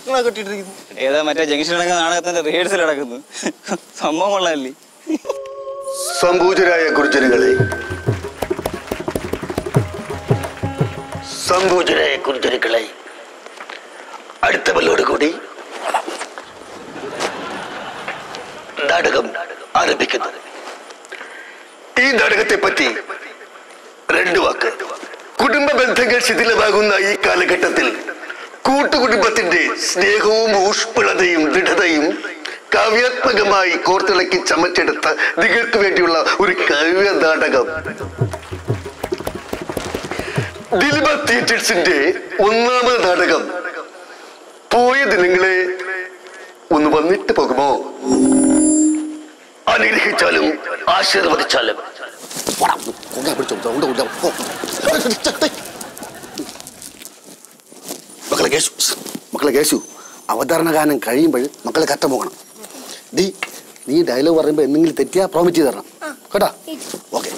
നിങ്ങളൊക്കെ ഇട്ടിട്ടിരിക്കുന്നു ഏതാ മറ്റേ ജംഗ്ഷൻ നടക്കുന്ന നാടകത്തിന്റെ റിഹേഴ്സൽ നടക്കുന്നു സംഭവം കൊള്ളാല്ലേ സംഭൂജരായ ഗുരുജനങ്ങളെ സംഭൂജരായ ഗുരുജനങ്ങളെ അടുത്ത ബല്ലോട് കൂടി നാടകം ആരംഭിക്കുന്നു ഈ നാടകത്തെ പറ്റി രണ്ടു വാക്ക് കുടുംബ ബന്ധങ്ങൾ ശിഥിലമാകുന്ന ഈ കാലഘട്ടത്തിൽ കൂട്ടുകുടുംബത്തിന്റെ സ്നേഹവും ഊഷ്മളതയും ദൃഢതയും കാവ്യാത്മകമായി കോർത്തിളക്കി ചമച്ചെടുത്ത നിങ്ങൾക്ക് വേണ്ടിയുള്ള ഒരു കാവ്യ നാടകം ദിലിബ തിയേറ്റേഴ്സിന്റെ ഒന്നാമത് നാടകം പോയ ദിനങ്ങളെ ഒന്ന് വന്നിട്ട് പോകുമോ അനുഗ്രഹിച്ചാലും ആശീർവദിച്ചാലും മക്കളെ കേശു മക്കളെ കേശു അവതരണ ഗാനം കഴിയുമ്പോൾ മക്കളെ കറ്റ പോകണം ഡി നീ ഡയലോഗ് പറയുമ്പോൾ എന്തെങ്കിലും തെറ്റിയാ പ്രോമിറ്റ് ചെയ്ത് തരണം കേട്ടോ ഓക്കെ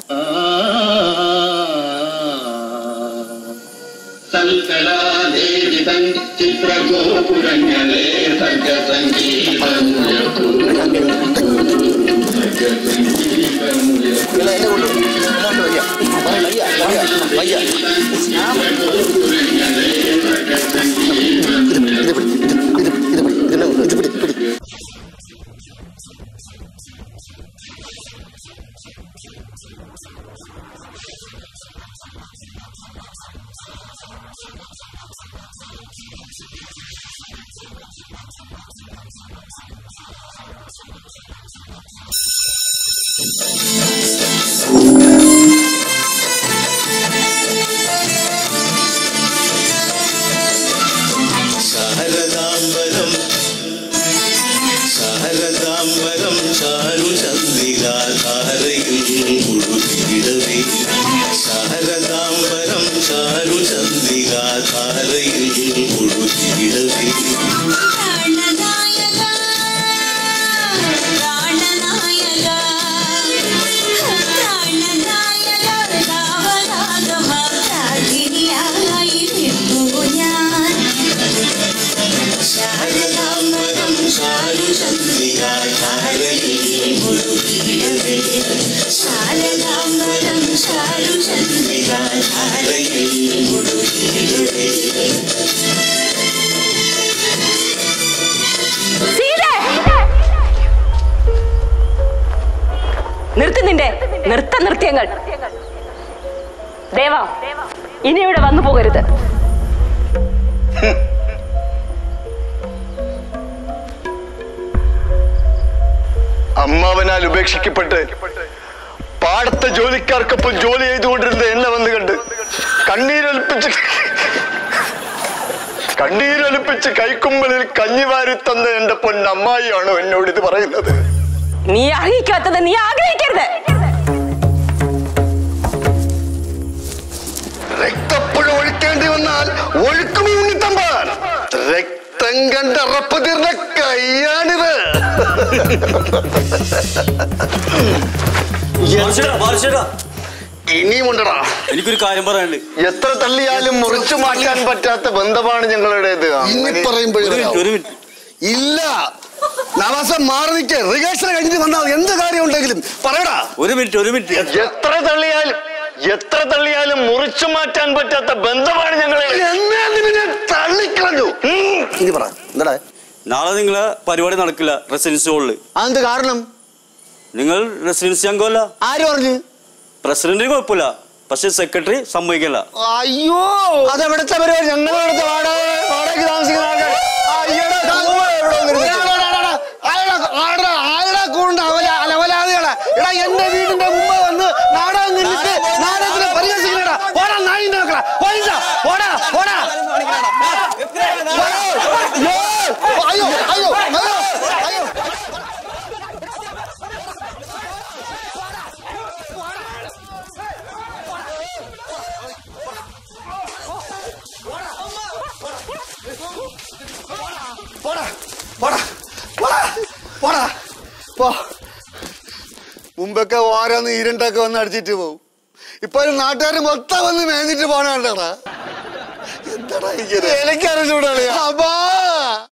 സൽക്കലാദേവിതൻ ചിത്രഗോപുരങ്ങളെ ശാരദാംബരം ശാരദാംബരം ചാരുചന്ദ്രികാധാരയിൽ മുഴുകിടവേ ശാരദാംബരം ചാരുചന്ദ്രികാധാരയിൽ മുഴുകിടവേ ശാരദാംബരം ചാരുചന്ദ്രികാധാരയിൽ മുഴുകിടവേ ശാരദാംബരം ചാരുചന്ദ്രികാധാരയിൽ മുഴുകിടവേ നിർത്തി നിന്റെ നൃത്ത നൃത്യങ്ങൾ ദേവ ഇനി ഇവിടെ വന്നു പോകരുത് അമ്മാവനാൽ ഉപേക്ഷിക്കപ്പെട്ട് പാടത്തെ ജോലിക്കാർക്കൊപ്പം ജോലി ചെയ്തുകൊണ്ടിരുന്ന എന്നെ വന്ന് കണ്ട് കണ്ണീരൊലിപ്പിച്ച് കണ്ണീരൊലിപ്പിച്ച് കൈക്കുമ്പലിൽ കഞ്ഞിവാരി തന്ന എന്റെ പൊന്നമ്മായിയാണോ എന്നോട് ഇത് പറയുന്നത് നീ അർഹിക്കാത്തത് നീ ആഗ്രഹിക്കരുത് രക്തപ്പുഴ ഒഴിക്കേണ്ടി വന്നാൽ ഒഴുക്കുമീ ഉണ്ണിത്തമ്പാൻ രക്തം കണ്ട അറപ്പ് തീർന്ന കയ്യാണിത് ഇനിയുമുണ്ടടാ എനിക്കൊരു കാര്യം പറയാനുണ്ട് എത്ര തള്ളിയാലും മുറിച്ചു മാറ്റാൻ പറ്റാത്ത ബന്ധമാണ് ഞങ്ങളുടേത് ഇനി പറയുമ്പോഴേ ഒരു മിനിറ്റ് ഒരു മിനിറ്റ് ഇല്ല നവാസം മാറി നിൽക്കേ റിഹേഴ്സൽ കഴിഞ്ഞിട്ട് വന്നാൽ എന്ത് കാര്യം ഉണ്ടെങ്കിലും പറയടാ ഒരു മിനിറ്റ് ഒരു മിനിറ്റ് എത്ര തള്ളിയാലും എത്ര തള്ളിയാലും മുറിച്ചു മാറ്റാൻ പറ്റാത്ത ബന്ധമാണ് ഞങ്ങളെ എന്നാ നിന്നെ തള്ളിക്കളഞ്ഞു ഉം. ഇനി പറ എന്താടാ നാളെ നിങ്ങളെ പരിപാടി നടക്കില്ല റെസിഡൻസി ഹോളില് അതെന്ത് കാരണം നിങ്ങൾ റെസിഡൻസി അംഗമല്ല ആര് പറഞ്ഞു പ്രസിഡന്റിന് കുഴപ്പമില്ല പക്ഷെ സെക്രട്ടറി സമ്മതിക്കില്ല അയ്യോ അതെവിടുത്തെ പരിപാടി ഞങ്ങൾ ഇവിടുത്തെ വാടക വാടകയ്ക്ക് താമസിക്കുന്ന ആൾക്കാർ അയ്യടാ, ചുമ്മാ ഇവിടെ വന്നിരുന്ന് ആടാ, ആടാ കൊണ്ട് അവല അലവലാദികളാ എടാ എന്റെ വീടിന്റെ മുമ്പ് വന്ന് നാടകം കണ്ടിട്ട് നാടകത്തിനെ പരിഹസിക്കണടാ പോടാ നായിന്റെ മക്കളാ പോയില്ല പോടാ പോടാ അയ്യോ അയ്യോ അയ്യോ അയ്യോ പോടാ പോടാ പോടാ പോടാ പോ മുമ്പൊക്കെ ഓരോന്ന് ഇരുണ്ടൊക്കെ വന്ന് അടിച്ചിട്ട് പോവും ഇപ്പൊ ഒരു നാട്ടുകാർ മൊത്തം വന്ന് മേഞ്ഞിട്ട് പോണാണ്ടാ എന്താടാ എനിക്കറിഞ്ഞൂടാ അപ്പാ